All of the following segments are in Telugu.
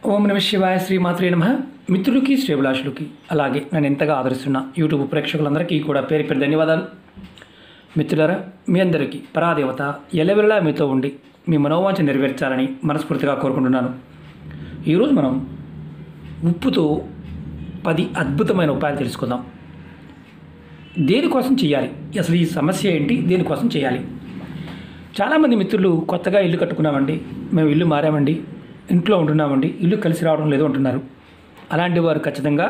ఓం నమ శివాయ శ్రీమాత్రే నమ మిత్రులకి శ్రేభిలాషులకి అలాగే నన్ను ఎంతగా ఆదరిస్తున్న యూట్యూబ్ ప్రేక్షకులందరికీ కూడా పేరు పేరు ధన్యవాదాలు మిత్రులారా మీ అందరికీ పరాదేవత ఎలవెల్లా మీతో ఉండి మీ మనోవాంఛ నెరవేర్చాలని మనస్ఫూర్తిగా కోరుకుంటున్నాను ఈరోజు మనం ఉప్పుతో పది అద్భుతమైన ఉపాయాలు తెలుసుకుందాం దేనికోసం చేయాలి అసలు ఈ సమస్య ఏంటి దేనికోసం చేయాలి చాలామంది మిత్రులు కొత్తగా ఇల్లు కట్టుకున్నామండి మేము ఇల్లు మారామండి ఇంట్లో ఉంటున్నామండి ఇల్లు కలిసి రావడం లేదు అంటున్నారు అలాంటి వారు ఖచ్చితంగా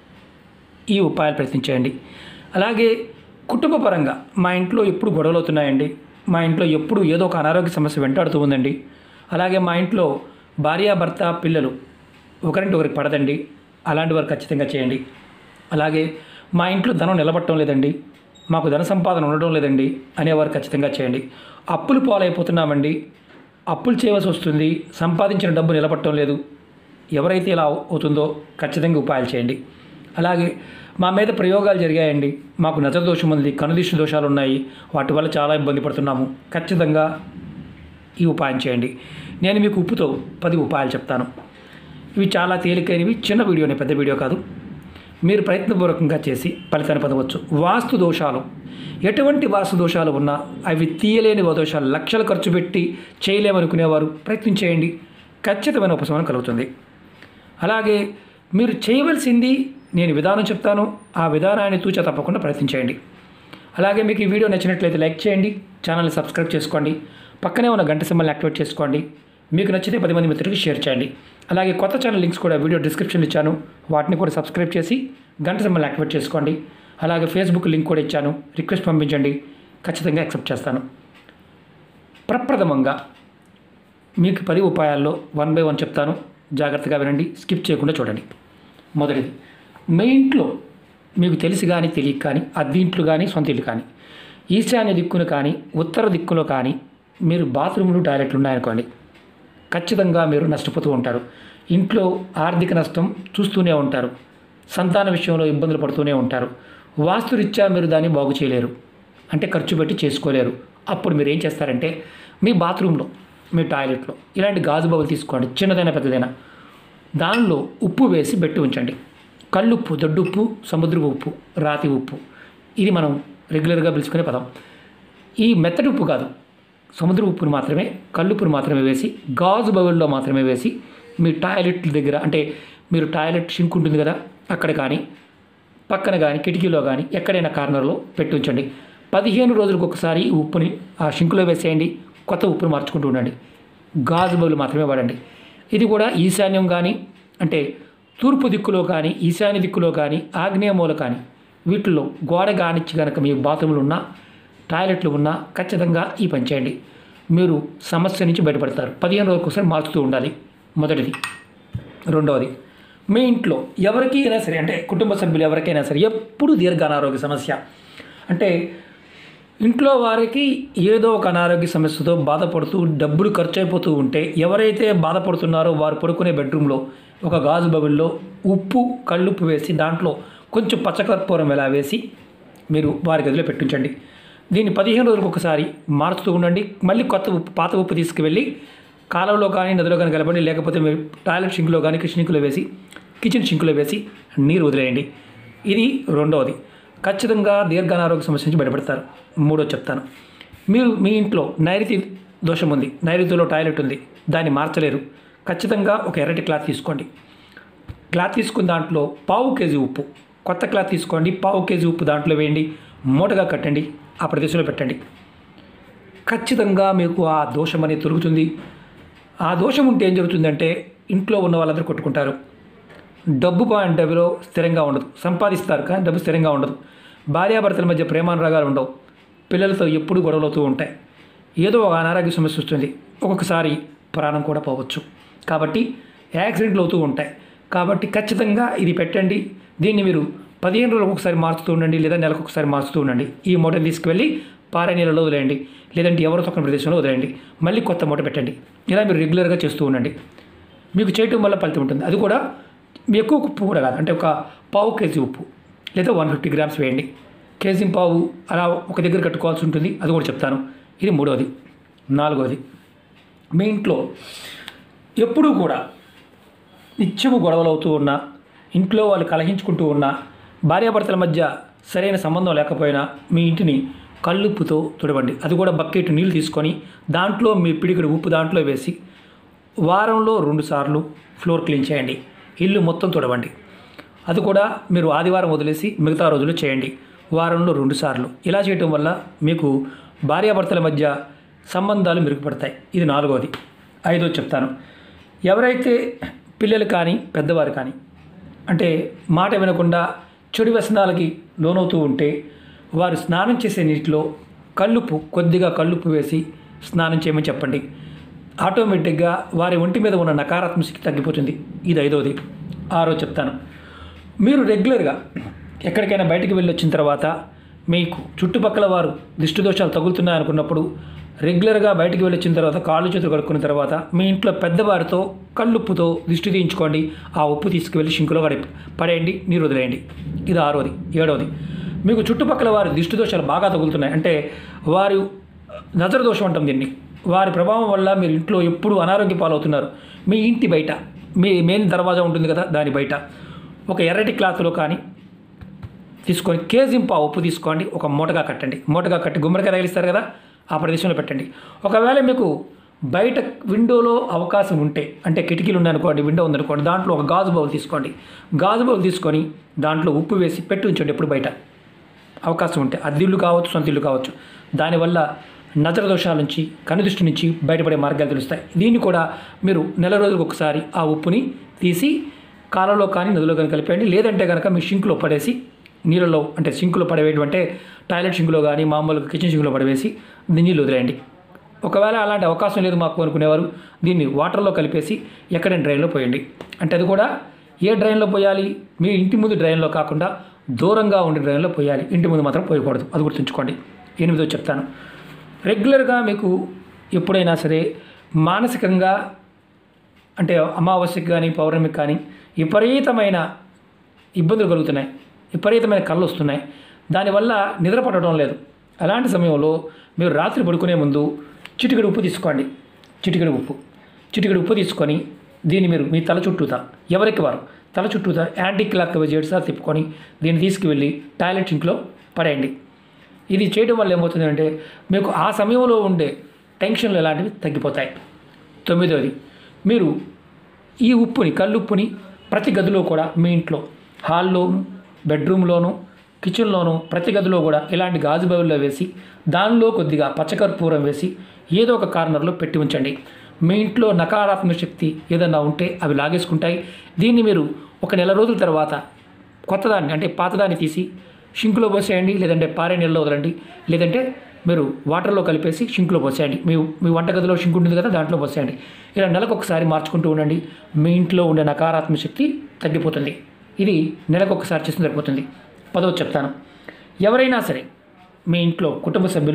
ఈ ఉపాయాలు ప్రయత్నించేయండి అలాగే కుటుంబ పరంగా మా ఇంట్లో ఎప్పుడు గొడవలు అవుతున్నాయండి మా ఇంట్లో ఎప్పుడు ఏదో ఒక అనారోగ్య సమస్య వెంటాడుతూ ఉందండి అలాగే మా ఇంట్లో భార్యాభర్త పిల్లలు ఒకరింటి ఒకరికి పడదండి అలాంటి వారు ఖచ్చితంగా చేయండి అలాగే మా ఇంట్లో ధనం నిలబట్టడం లేదండి మాకు ధన సంపాదన ఉండడం లేదండి అనేవారు ఖచ్చితంగా చేయండి అప్పులు పాలైపోతున్నామండి అప్పులు చేయవలసి వస్తుంది సంపాదించిన డబ్బు నిలబట్టడం లేదు ఎవరైతే ఇలా అవుతుందో ఖచ్చితంగా ఉపాయాలు చేయండి అలాగే మా మీద ప్రయోగాలు జరిగాయండి మాకు నజర దోషం ఉంది కనుదిష్టి దోషాలు ఉన్నాయి వాటి వల్ల చాలా ఇబ్బంది పడుతున్నాము ఖచ్చితంగా ఈ ఉపాయం చేయండి నేను మీకు ఉప్పుతో పది ఉపాయాలు చెప్తాను ఇవి చాలా తేలికైనవి చిన్న వీడియోనే పెద్ద వీడియో కాదు మీరు ప్రయత్నపూర్వకంగా చేసి ఫలితాన్ని పొందవచ్చు వాస్తు దోషాలు ఎటువంటి వాస్తు దోషాలు ఉన్నా అవి తీయలేని దోషాలు లక్షలు ఖర్చు పెట్టి చేయలేమనుకునేవారు ప్రయత్నం చేయండి ఖచ్చితమైన ఉపశమనం కలుగుతుంది అలాగే మీరు చేయవలసింది నేను విధానం చెప్తాను ఆ విధానాన్ని తూచ తప్పకుండా ప్రయత్నించేయండి అలాగే మీకు ఈ వీడియో నచ్చినట్లయితే లైక్ చేయండి ఛానల్ని సబ్స్క్రైబ్ చేసుకోండి పక్కనే ఉన్న గంట సింబల్ని యాక్టివేట్ చేసుకోండి మీకు నచ్చితే పది మంది మిత్రులకు షేర్ చేయండి అలాగే కొత్త ఛానల్ లింక్స్ కూడా వీడియో డిస్క్రిప్షన్లో ఇచ్చాను వాటిని కూడా సబ్స్క్రైబ్ చేసి గంట సింబల్ని యాక్టివేట్ చేసుకోండి అలాగే ఫేస్బుక్ లింక్ కూడా ఇచ్చాను రిక్వెస్ట్ పంపించండి ఖచ్చితంగా యాక్సెప్ట్ చేస్తాను ప్రప్రథమంగా మీకు పది ఉపాయాల్లో వన్ బై వన్ చెప్తాను జాగ్రత్తగా వినండి స్కిప్ చేయకుండా చూడండి మొదటిది మీ ఇంట్లో మీకు తెలిసి కానీ తెలియక కానీ అద్దె ఇంట్లో కానీ సొంత ఇల్లు కానీ ఈశాన్య దిక్కును కానీ ఉత్తర దిక్కులో కానీ మీరు బాత్రూములు టాయిలెట్లు ఉన్నాయనుకోండి ఖచ్చితంగా మీరు నష్టపోతూ ఉంటారు ఇంట్లో ఆర్థిక నష్టం చూస్తూనే ఉంటారు సంతాన విషయంలో ఇబ్బందులు పడుతూనే ఉంటారు వాస్తురీత్యా మీరు దాన్ని బాగు చేయలేరు అంటే ఖర్చు పెట్టి చేసుకోలేరు అప్పుడు మీరు ఏం చేస్తారంటే మీ బాత్రూంలో మీ టాయిలెట్లో ఇలాంటి గాజు బౌల్ తీసుకోండి చిన్నదైనా పెద్దదైనా దానిలో ఉప్పు వేసి పెట్టి ఉంచండి కల్లుప్పు దొడ్డుప్పు సముద్రపు ఉప్పు రాతి ఉప్పు ఇది మనం రెగ్యులర్గా పిలుచుకునే పదం ఈ మెత్తటి ఉప్పు కాదు సముద్ర ఉప్పును మాత్రమే కల్లుప్పును మాత్రమే వేసి గాజు బౌల్లో మాత్రమే వేసి మీ టాయిలెట్ దగ్గర అంటే మీరు టాయిలెట్ షింక్ ఉంటుంది కదా అక్కడ కానీ పక్కన కానీ కిటికీలో కానీ ఎక్కడైనా కార్నర్లో పెట్టి ఉంచండి పదిహేను రోజులకు ఒకసారి ఈ ఉప్పుని ఆ షింకులో వేసేయండి కొత్త ఉప్పును మార్చుకుంటూ ఉండండి గాజు బౌలు మాత్రమే వాడండి ఇది కూడా ఈశాన్యం కానీ అంటే తూర్పు దిక్కులో కానీ ఈశాన్య దిక్కులో కానీ ఆగ్నేయ మూల కానీ వీటిల్లో గోడ కానిచ్చి కనుక మీ బాత్రూములు ఉన్నా టాయిలెట్లు ఉన్నా ఖచ్చితంగా ఈ పని చేయండి మీరు సమస్య నుంచి బయటపడతారు పదిహేను రోజులకు ఒకసారి మార్చుతూ ఉండాలి మొదటిది రెండవది మీ ఇంట్లో ఎవరికైనా సరే అంటే కుటుంబ సభ్యులు ఎవరికైనా సరే ఎప్పుడు దీర్ఘ అనారోగ్య సమస్య అంటే ఇంట్లో వారికి ఏదో ఒక అనారోగ్య సమస్యతో బాధపడుతూ డబ్బులు ఖర్చు అయిపోతూ ఉంటే ఎవరైతే బాధపడుతున్నారో వారు పడుకునే బెడ్రూమ్లో ఒక గాజు బబుల్లో ఉప్పు కళ్ళుప్పు వేసి దాంట్లో కొంచెం పచ్చకర్పూరం ఎలా వేసి మీరు వారి గదిలో పెట్టించండి దీన్ని పదిహేను రోజులకు ఒకసారి మారుస్తూ ఉండండి మళ్ళీ కొత్త ఉప్పు పాత ఉప్పు తీసుకువెళ్ళి కాలంలో కానీ నదిలో కానీ కలపండి లేకపోతే మీరు టాయిలెట్ షింకులో కానీ కిచెన్ షింకులో వేసి కిచెన్ షింకులో వేసి నీరు వదిలేయండి ఇది రెండవది ఖచ్చితంగా దీర్ఘ అనారోగ్య సమస్య నుంచి బయటపడతారు మూడో చెప్తాను మీరు మీ ఇంట్లో నైరుతి దోషం ఉంది నైరుతిలో టాయిలెట్ ఉంది దాన్ని మార్చలేరు ఖచ్చితంగా ఒక ఎర్రటి క్లాత్ తీసుకోండి క్లాత్ తీసుకున్న దాంట్లో పావు కేజీ ఉప్పు కొత్త క్లాత్ తీసుకోండి పావు కేజీ ఉప్పు దాంట్లో వేయండి మూటగా కట్టండి ఆ ప్రదేశంలో పెట్టండి ఖచ్చితంగా మీకు ఆ దోషం అనేది తొలుగుతుంది ఆ దోషం ఉంటే ఏం జరుగుతుందంటే ఇంట్లో ఉన్న వాళ్ళందరూ కొట్టుకుంటారు డబ్బు పాయింట్ డబ్బులో స్థిరంగా ఉండదు సంపాదిస్తారు కానీ డబ్బు స్థిరంగా ఉండదు భార్యాభర్తల మధ్య ప్రేమానురాగాలు ఉండవు పిల్లలతో ఎప్పుడు గొడవలు అవుతూ ఉంటాయి ఏదో ఒక అనారోగ్య సమస్య వస్తుంది ఒక్కొక్కసారి ప్రాణం కూడా పోవచ్చు కాబట్టి యాక్సిడెంట్లు అవుతూ ఉంటాయి కాబట్టి ఖచ్చితంగా ఇది పెట్టండి దీన్ని మీరు పదిహేను రోజులకు ఒకసారి మార్చుతూ ఉండండి లేదా నెలకు ఒకసారి మార్చుతూ ఉండండి ఈ మూటను తీసుకువెళ్ళి పారే నీళ్ళలో వదిలేయండి లేదంటే ఎవరు తొక్కని ప్రదేశంలో వదిలేయండి మళ్ళీ కొత్త మూట పెట్టండి ఇలా మీరు రెగ్యులర్గా చేస్తూ ఉండండి మీకు చేయటం వల్ల ఫలితం ఉంటుంది అది కూడా ఎక్కువ ఉప్పు కూడా కాదు అంటే ఒక పావు కేజీ ఉప్పు లేదా వన్ ఫిఫ్టీ గ్రామ్స్ వేయండి కేజీ పావు అలా ఒక దగ్గర కట్టుకోవాల్సి ఉంటుంది అది కూడా చెప్తాను ఇది మూడవది నాలుగవది మీ ఇంట్లో ఎప్పుడూ కూడా నిత్యము గొడవలు అవుతూ ఉన్నా ఇంట్లో వాళ్ళు కలహించుకుంటూ ఉన్నా భార్యాభర్తల మధ్య సరైన సంబంధం లేకపోయినా మీ ఇంటిని కల్లుప్పుతో తుడవండి అది కూడా బకెట్ నీళ్ళు తీసుకొని దాంట్లో మీ పిడికిడి ఉప్పు దాంట్లో వేసి వారంలో రెండు సార్లు ఫ్లోర్ క్లీన్ చేయండి ఇల్లు మొత్తం తుడవండి అది కూడా మీరు ఆదివారం వదిలేసి మిగతా రోజులు చేయండి వారంలో రెండు సార్లు ఇలా చేయటం వల్ల మీకు భార్యాభర్తల మధ్య సంబంధాలు మెరుగుపడతాయి ఇది నాలుగవది ఐదో చెప్తాను ఎవరైతే పిల్లలు కానీ పెద్దవారు కానీ అంటే మాట వినకుండా చెడు వ్యసనాలకి లోనవుతూ ఉంటే వారు స్నానం చేసే నీటిలో కల్లుప్పు కొద్దిగా కల్లుప్పు వేసి స్నానం చేయమని చెప్పండి ఆటోమేటిక్గా వారి ఒంటి మీద ఉన్న నకారాత్మక శక్తి తగ్గిపోతుంది ఇది ఐదవది ఆరో చెప్తాను మీరు రెగ్యులర్గా ఎక్కడికైనా బయటికి వెళ్ళి వచ్చిన తర్వాత మీకు చుట్టుపక్కల వారు దిష్టి దోషాలు తగులుతున్నాయి అనుకున్నప్పుడు రెగ్యులర్గా బయటికి వెళ్ళి వచ్చిన తర్వాత కాళ్ళు చేతులు కడుక్కున్న తర్వాత మీ ఇంట్లో పెద్దవారితో కళ్ళుప్పుతో దిష్టి తీయించుకోండి ఆ ఉప్పు తీసుకువెళ్ళి షింకులో పడే పడేయండి నీరు వదిలేయండి ఇది ఆరోది ఏడవది మీకు చుట్టుపక్కల వారి దిష్టి దోషాలు బాగా తగులుతున్నాయి అంటే వారి నజర దోషం అంటాం దీన్ని వారి ప్రభావం వల్ల మీరు ఇంట్లో ఎప్పుడు అనారోగ్య పాలవుతున్నారు మీ ఇంటి బయట మీ మెయిన్ దర్వాజా ఉంటుంది కదా దాని బయట ఒక ఎర్రటి క్లాత్లో కానీ తీసుకొని కేజింపా ఉప్పు తీసుకోండి ఒక మూటగా కట్టండి మూటగా కట్టి గుమ్మడికాయ తగిలిస్తారు కదా ఆ ప్రదేశంలో పెట్టండి ఒకవేళ మీకు బయట విండోలో అవకాశం ఉంటే అంటే కిటికీలు ఉన్నాయనుకోండి విండో ఉందనుకోండి దాంట్లో ఒక గాజు బౌల్ తీసుకోండి గాజు బౌల్ తీసుకొని దాంట్లో ఉప్పు వేసి పెట్టి ఉంచండి ఎప్పుడు బయట అవకాశం ఉంటే అద్దిల్లు కావచ్చు సొంత ఇల్లు కావచ్చు దానివల్ల నజర దోషాల నుంచి కనుదృష్టి నుంచి బయటపడే మార్గాలు తెలుస్తాయి దీన్ని కూడా మీరు నెల రోజులకు ఒకసారి ఆ ఉప్పుని తీసి కాలంలో కానీ నదిలో కానీ కలిపేయండి లేదంటే కనుక మీ షింక్లో పడేసి నీళ్ళలో అంటే సింకులో పడవేయడం అంటే టాయిలెట్ సింకులో కానీ మామూలుగా కిచెన్ సింకులో పడవేసి నీళ్ళు వదిలేయండి ఒకవేళ అలాంటి అవకాశం లేదు మాకు అనుకునేవారు దీన్ని వాటర్లో కలిపేసి ఎక్కడైనా డ్రైన్లో పోయండి అంటే అది కూడా ఏ డ్రైన్లో పోయాలి మీ ఇంటి ముందు డ్రైన్లో కాకుండా దూరంగా ఉండే డ్రైన్లో పోయాలి ఇంటి ముందు మాత్రం పోయకూడదు అది గుర్తుంచుకోండి ఎనిమిదో చెప్తాను రెగ్యులర్గా మీకు ఎప్పుడైనా సరే మానసికంగా అంటే అమావాస్యకి కానీ పౌర్ణమికి కానీ విపరీతమైన ఇబ్బందులు కలుగుతున్నాయి విపరీతమైన కళ్ళు వస్తున్నాయి దానివల్ల నిద్ర పట్టడం లేదు అలాంటి సమయంలో మీరు రాత్రి పడుకునే ముందు చిటికెడు ఉప్పు తీసుకోండి చిటికెడు ఉప్పు చిటికెడు ఉప్పు తీసుకొని దీన్ని మీరు మీ తల చుట్టూతా ఎవరికి వారు తల చుట్టూతా యాంటీ క్లాక్ ఏడుసార్లు తిప్పుకొని దీన్ని తీసుకువెళ్ళి టాయిలెట్ సింక్లో పడేయండి ఇది చేయడం వల్ల ఏమవుతుందంటే మీకు ఆ సమయంలో ఉండే టెన్షన్లు ఇలాంటివి తగ్గిపోతాయి తొమ్మిదవది మీరు ఈ ఉప్పుని కల్లుప్పుని ప్రతి గదిలో కూడా మీ ఇంట్లో హాల్లోను బెడ్రూమ్లోను కిచెన్లోను ప్రతి గదిలో కూడా ఇలాంటి గాజు బౌల్లో వేసి దానిలో కొద్దిగా పచ్చకర్పూరం వేసి ఏదో ఒక కార్నర్లో పెట్టి ఉంచండి మీ ఇంట్లో నకారాత్మక శక్తి ఏదన్నా ఉంటే అవి లాగేసుకుంటాయి దీన్ని మీరు ఒక నెల రోజుల తర్వాత కొత్తదాన్ని అంటే పాతదాన్ని తీసి షింకులో పోసేయండి లేదంటే పారే నీళ్ళలో వదలండి లేదంటే మీరు వాటర్లో కలిపేసి షింకులో పోసేయండి మీ మీ వంటగదిలో షింక్ ఉంటుంది కదా దాంట్లో పోసేయండి ఇలా నెలకు ఒకసారి మార్చుకుంటూ ఉండండి మీ ఇంట్లో ఉండే నకారాత్మక శక్తి తగ్గిపోతుంది ఇది నెలకు ఒకసారి చేసిన సరిపోతుంది పదవి చెప్తాను ఎవరైనా సరే మీ ఇంట్లో కుటుంబ సభ్యులు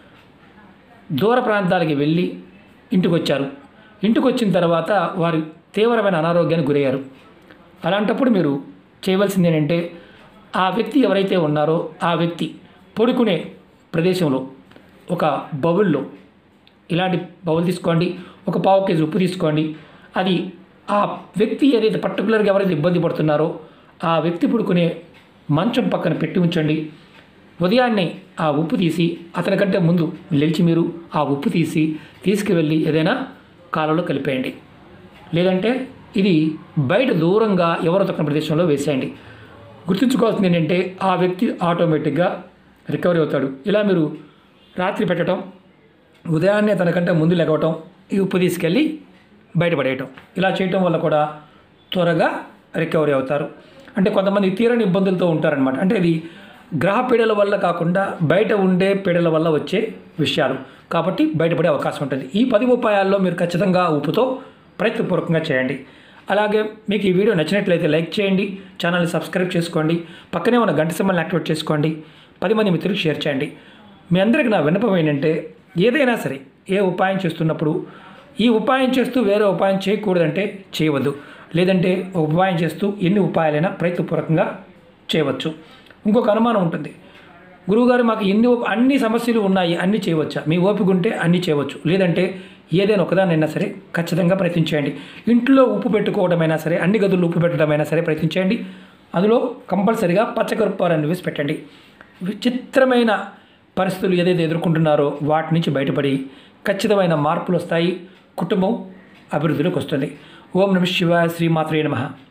దూర ప్రాంతాలకి వెళ్ళి ఇంటికి వచ్చారు ఇంటికి వచ్చిన తర్వాత వారు తీవ్రమైన అనారోగ్యానికి గురయ్యారు అలాంటప్పుడు మీరు చేయవలసింది ఏంటంటే ఆ వ్యక్తి ఎవరైతే ఉన్నారో ఆ వ్యక్తి పడుకునే ప్రదేశంలో ఒక బౌల్లో ఇలాంటి బౌల్ తీసుకోండి ఒక పావు కేజీ ఉప్పు తీసుకోండి అది ఆ వ్యక్తి ఏదైతే పర్టికులర్గా ఎవరైతే ఇబ్బంది పడుతున్నారో ఆ వ్యక్తి పడుకునే మంచం పక్కన పెట్టి ఉంచండి ఉదయాన్నే ఆ ఉప్పు తీసి అతని కంటే ముందు లేచి మీరు ఆ ఉప్పు తీసి తీసుకువెళ్ళి ఏదైనా కాలంలో కలిపేయండి లేదంటే ఇది బయట దూరంగా ఎవరో తక్కువ ప్రదేశంలో వేసేయండి గుర్తుంచుకోవాల్సింది ఏంటంటే ఆ వ్యక్తి ఆటోమేటిక్గా రికవరీ అవుతాడు ఇలా మీరు రాత్రి పెట్టడం ఉదయాన్నే తనకంటే ముందు లెగవటం ఈ ఉప్పు తీసుకెళ్ళి బయటపడేయటం ఇలా చేయటం వల్ల కూడా త్వరగా రికవరీ అవుతారు అంటే కొంతమంది తీరని ఇబ్బందులతో ఉంటారనమాట అంటే ఇది గ్రహ పీడల వల్ల కాకుండా బయట ఉండే పీడల వల్ల వచ్చే విషయాలు కాబట్టి బయటపడే అవకాశం ఉంటుంది ఈ పది ఉపాయాల్లో మీరు ఖచ్చితంగా ఉప్పుతో ప్రయత్నపూర్వకంగా చేయండి అలాగే మీకు ఈ వీడియో నచ్చినట్లయితే లైక్ చేయండి ఛానల్ని సబ్స్క్రైబ్ చేసుకోండి పక్కనే ఉన్న గంట సింబల్ని యాక్టివేట్ చేసుకోండి పది మంది మిత్రులకు షేర్ చేయండి మీ అందరికీ నా విన్నపం ఏంటంటే ఏదైనా సరే ఏ ఉపాయం చేస్తున్నప్పుడు ఈ ఉపాయం చేస్తూ వేరే ఉపాయం చేయకూడదంటే చేయవద్దు లేదంటే ఒక ఉపాయం చేస్తూ ఎన్ని ఉపాయాలైనా ప్రయత్నపూర్వకంగా చేయవచ్చు ఇంకొక అనుమానం ఉంటుంది గురువుగారు మాకు ఎన్ని అన్ని సమస్యలు ఉన్నాయి అన్నీ చేయవచ్చా మీ ఓపిక ఉంటే అన్నీ చేయవచ్చు లేదంటే ఏదైనా ఒకదానైనా సరే ఖచ్చితంగా ప్రయత్నించేయండి ఇంట్లో ఉప్పు పెట్టుకోవడమైనా సరే అన్ని గదుల్లో ఉప్పు పెట్టడమైనా సరే ప్రయత్నించేయండి అందులో కంపల్సరిగా పచ్చకర్పూరాన్ని వేసి పెట్టండి విచిత్రమైన పరిస్థితులు ఏదైతే ఎదుర్కొంటున్నారో వాటి నుంచి బయటపడి ఖచ్చితమైన మార్పులు వస్తాయి కుటుంబం అభివృద్ధిలోకి వస్తుంది ఓం నమ శివాయ శ్రీమాత్రే నమః